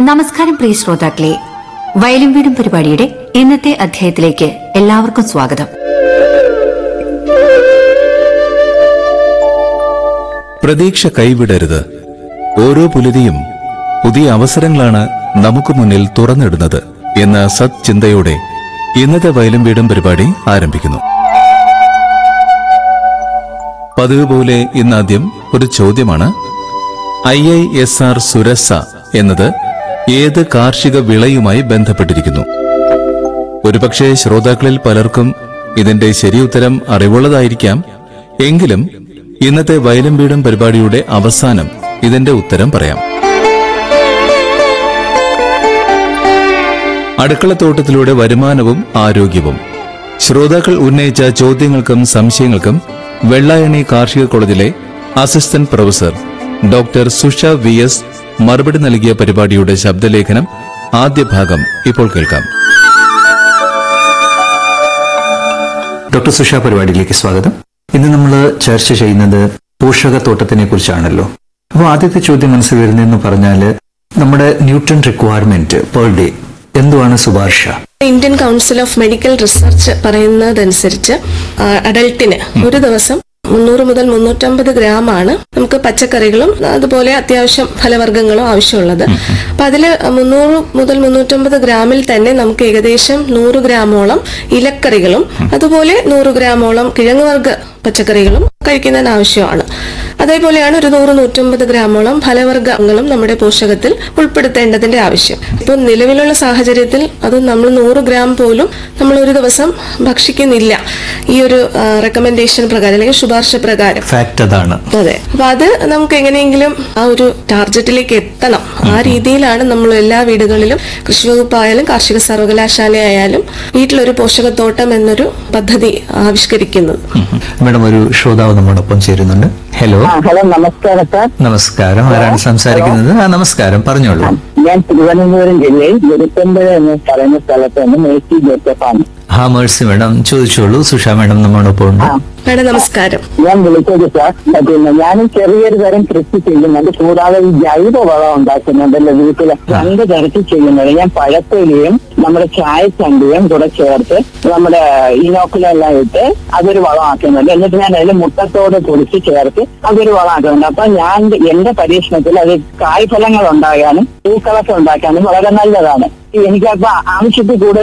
നമസ്കാരം പ്രിയ ശ്രോതാക്കളെ വയലും വീടും പരിപാടിയുടെ ഇന്നത്തെ അധ്യായത്തിലേക്ക് എല്ലാവർക്കും സ്വാഗതം പ്രതീക്ഷ കൈവിടരുത് ഓരോ പുലരിയും പുതിയ അവസരങ്ങളാണ് നമുക്ക് മുന്നിൽ തുറന്നിടുന്നത് എന്ന സത്ചിന്തയോടെ ഇന്നത്തെ വയലും വീടും പരിപാടി ആരംഭിക്കുന്നു പതിവ് പോലെ ഇന്നാദ്യം ഒരു ചോദ്യമാണ് I I S R Surasa എന്നത് ഏത് കാർഷിക വിളയുമായി ബന്ധപ്പെട്ടിരിക്കുന്നു ഒരുപക്ഷെ ശ്രോതാക്കളിൽ പലർക്കും ഇതിന്റെ ശരിയുത്തരം അറിവുള്ളതായിരിക്കാം എങ്കിലും ഇന്നത്തെ വയലും വീടും പരിപാടിയുടെ അവസാനം ഇതിന്റെ ഉത്തരം പറയാം അടുക്കളത്തോട്ടത്തിലൂടെ വരുമാനവും ആരോഗ്യവും ശ്രോതാക്കൾ ഉന്നയിച്ച ചോദ്യങ്ങൾക്കും സംശയങ്ങൾക്കും വെള്ളായണി കാർഷിക കോളേജിലെ assistant professor doctor Susha V S മറുപടി നൽകിയ പരിപാടിയുടെ ശബ്ദലേഖനം ആദ്യ ഭാഗം ഇപ്പോൾ കേൾക്കാം ഡോക്ടർ സുഷ പരിപാടിയിലേക്ക് സ്വാഗതം ഇന്ന് നമ്മൾ ചർച്ച ചെയ്യുന്നത് പോഷകത്തോട്ടത്തിനെ കുറിച്ചാണല്ലോ അപ്പോൾ ആദ്യത്തെ ചോദ്യം മനസ്സിൽ വരുന്നതെന്ന് പറഞ്ഞാൽ നമ്മുടെ ന്യൂട്രൺ റിക്വയർമെന്റ് പെർ ഡേ എന്തുവാണ് ശുപാർശ Indian council of medical research പറയുന്നതനുസരിച്ച് ആ, അഡൽട്ടിന് ഒരു ദിവസം മുന്നൂറ് മുതൽ മുന്നൂറ്റമ്പത് ഗ്രാം ആണ് നമുക്ക് പച്ചക്കറികളും അതുപോലെ അത്യാവശ്യം ഫലവർഗ്ഗങ്ങളും ആവശ്യമുള്ളത് അപ്പൊ അതില് മുന്നൂറ് മുതൽ മുന്നൂറ്റമ്പത് ഗ്രാമിൽ തന്നെ നമുക്ക് ഏകദേശം നൂറ് ഗ്രാമോളം ഇലക്കറികളും അതുപോലെ നൂറ് ഗ്രാമോളം കിഴങ്ങുവർഗ്ഗ പച്ചക്കറികളും കഴിക്കുന്നതിന് ആവശ്യമാണ് അതേപോലെയാണ് ഒരു നൂറ് നൂറ്റമ്പത് ഗ്രാമോളം ഫലവർഗ്ഗങ്ങളും നമ്മുടെ പോഷകത്തിൽ ഉൾപ്പെടുത്തേണ്ടതിന്റെ ആവശ്യം ഇപ്പോൾ നിലവിലുള്ള സാഹചര്യത്തിൽ അത് നമ്മൾ നൂറ് ഗ്രാം പോലും നമ്മൾ ഒരു ദിവസം ഭക്ഷിക്കുന്നില്ല ഈ ഒരു റെക്കമെൻഡേഷൻ പ്രകാരം അല്ലെങ്കിൽ ശുപാർശ പ്രകാരം ഫാക്ട് അതാണ് അതെ അപ്പൊ അത് നമുക്ക് എങ്ങനെയെങ്കിലും ആ ഒരു ടാർജറ്റിലേക്ക് എത്തണം ആ രീതിയിലാണ് നമ്മൾ എല്ലാ വീടുകളിലും കൃഷി വകുപ്പായാലും കാർഷിക സർവകലാശാല ആയാലും വീട്ടിലൊരു പോഷകത്തോട്ടം എന്നൊരു പദ്ധതി ആവിഷ്കരിക്കുന്നത് മേഡം ഒരു ശ്രോതാവ് നമ്മോടൊപ്പം ചേരുന്നുണ്ട് ഹലോ ആ ഹലോ നമസ്കാരം സാർ നമസ്കാരം ആരാണ് സംസാരിക്കുന്നത് ആ നമസ്കാരം പറഞ്ഞോളൂ ഞാൻ തിരുവനന്തപുരം ജില്ലയിൽ ഗുരുത്തമ്പുഴ എന്ന് പറയുന്ന സ്ഥലത്ത് നിന്ന് മേസി ജോസഫാണ് ഹാ മേഴ്സി മേഡം ചോദിച്ചോളൂ സുഷ മേഡം നമ്മോടൊപ്പം ഉണ്ട് ആ മാഡം നമസ്കാരം ഞാൻ വിളിച്ചത് സാർ പിന്നെ ഞാനും ചെറിയൊരു തരം കൃഷി ചെയ്യുന്നുണ്ട് കൂടാതെ ഈ ജൈവ വളം ഉണ്ടാക്കുന്നുണ്ട് എന്റെ വീട്ടില് രണ്ട് തരത്തിൽ ചെയ്യുന്നത് ഞാൻ പഴത്തൊലിയും നമ്മുടെ ചായച്ചണ്ടിയും കൂടെ ചേർത്ത് നമ്മുടെ ഇനോക്കുലെല്ലാം ഇട്ട് അതൊരു വളമാക്കുന്നുണ്ട് എന്നിട്ട് ഞാൻ അതിൽ മുട്ടത്തോട് പൊടിച്ച് ചേർത്ത് അതൊരു വളമാക്കുന്നുണ്ട് അപ്പൊ ഞാൻ എന്റെ പരീക്ഷണത്തിൽ അത് കായ്ഫലങ്ങൾ ഉണ്ടാകാനും പൂക്കളൊക്കെ ഉണ്ടാക്കാനും വളരെ നല്ലതാണ് എനിക്കപ്പോ ആവശ്യത്തിൽ കൂടുതൽ